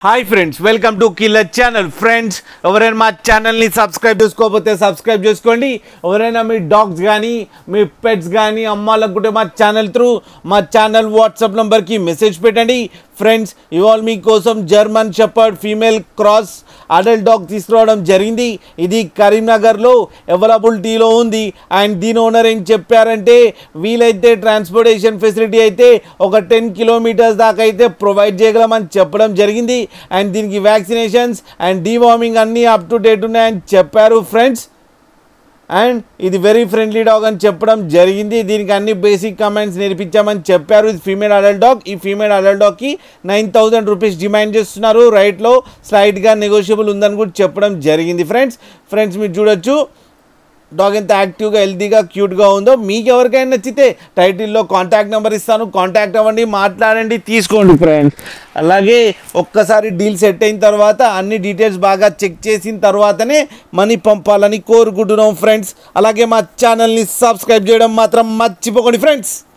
hi friends welcome to killer channel friends ఎవరైనా మా ఛానల్ని సబ్స్క్రైబ్ చేసుకోకపోతే సబ్స్క్రైబ్ చేసుకోండి ఎవరైనా మీ డాగ్స్ కానీ మీ పెట్స్ కానీ అమ్మాలనుకుంటే మా ఛానల్ త్రూ మా ఛానల్ వాట్సాప్ నెంబర్కి మెసేజ్ పెట్టండి ఫ్రెండ్స్ ఇవాళ మీకోసం German shepherd female cross adult dog తీసుకురావడం జరిగింది ఇది కరీంనగర్లో అవైలబిలిటీలో ఉంది అండ్ దీని ఓనర్ ఏం చెప్పారంటే వీలైతే ట్రాన్స్పోర్టేషన్ ఫెసిలిటీ అయితే ఒక టెన్ కిలోమీటర్స్ దాకా అయితే ప్రొవైడ్ చేయగలమని చెప్పడం జరిగింది అండ్ దీనికి వ్యాక్సినేషన్స్ అండ్ డీవార్మింగ్ అన్నీ అప్ టు డేట్ ఉన్నాయని చెప్పారు ఫ్రెండ్స్ అండ్ ఇది వెరీ ఫ్రెండ్లీ డాగ్ అని చెప్పడం జరిగింది దీనికి అన్ని బేసిక్ కమెంట్స్ నేర్పించామని చెప్పారు ఇది ఫీమేల్ అడల్ట్ డాగ్ ఈ ఫీమేల్ అడల్ట్ డాగ్కి నైన్ థౌజండ్ రూపీస్ డిమాండ్ చేస్తున్నారు రైట్లో స్లైట్గా నెగోషియబుల్ ఉందని కూడా చెప్పడం జరిగింది ఫ్రెండ్స్ ఫ్రెండ్స్ మీరు చూడొచ్చు డాగ్ ఎంత యాక్టివ్గా హెల్తీగా క్యూట్గా ఉందో మీకు ఎవరికైనా నచ్చితే టైటిల్లో కాంటాక్ట్ నెంబర్ ఇస్తాను కాంటాక్ట్ అవ్వండి మాట్లాడండి తీసుకోండి ఫ్రెండ్స్ అలాగే ఒక్కసారి డీల్ సెట్ అయిన తర్వాత అన్ని డీటెయిల్స్ బాగా చెక్ చేసిన తర్వాతనే మనీ పంపాలని కోరుకుంటున్నాం ఫ్రెండ్స్ అలాగే మా ఛానల్ని సబ్స్క్రైబ్ చేయడం మాత్రం మర్చిపోకండి ఫ్రెండ్స్